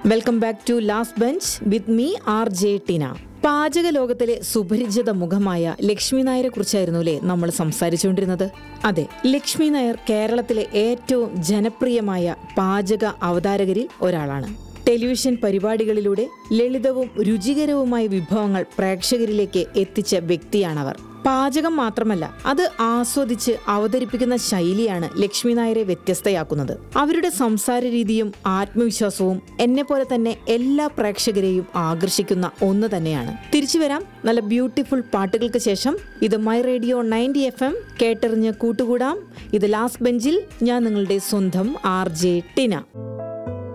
welcome back to last bench with me R J Tina പാചക ലോകത്തിലെ സുപരിചിത മുഖമായ ലക്ഷ്മി നായരെ കുറിച്ചായിരുന്നു അല്ലേ നമ്മൾ സംസാരിച്ചുകൊണ്ടിരുന്നത് അതെ ലക്ഷ്മി നായർ കേരളത്തിലെ ഏറ്റവും ജനപ്രിയമായ പാചക അവതാരകരിൽ ഒരാളാണ് ടെലിവിഷൻ പരിപാടികളിലൂടെ ലളിതവും രുചികരവുമായ വിഭവങ്ങൾ പ്രേക്ഷകരിലേക്ക് എത്തിച്ച വ്യക്തിയാണവർ പാചകം മാത്രമല്ല അത് ആസ്വദിച്ച് അവതരിപ്പിക്കുന്ന ശൈലിയാണ് ലക്ഷ്മി നായരെ വ്യത്യസ്തയാക്കുന്നത് അവരുടെ സംസാര രീതിയും ആത്മവിശ്വാസവും എന്നെ പോലെ തന്നെ എല്ലാ പ്രേക്ഷകരെയും ആകർഷിക്കുന്ന ഒന്ന് തന്നെയാണ് തിരിച്ചു വരാം നല്ല ബ്യൂട്ടിഫുൾ പാട്ടുകൾക്ക് ശേഷം ഇത് my radio ninety F M കേട്ടെറിഞ്ഞ് കൂട്ടുകൂടാം ഇത് ലാസ്റ്റ് ബെഞ്ചിൽ ഞാൻ നിങ്ങളുടെ സ്വന്തം ആർ ജെ ടിന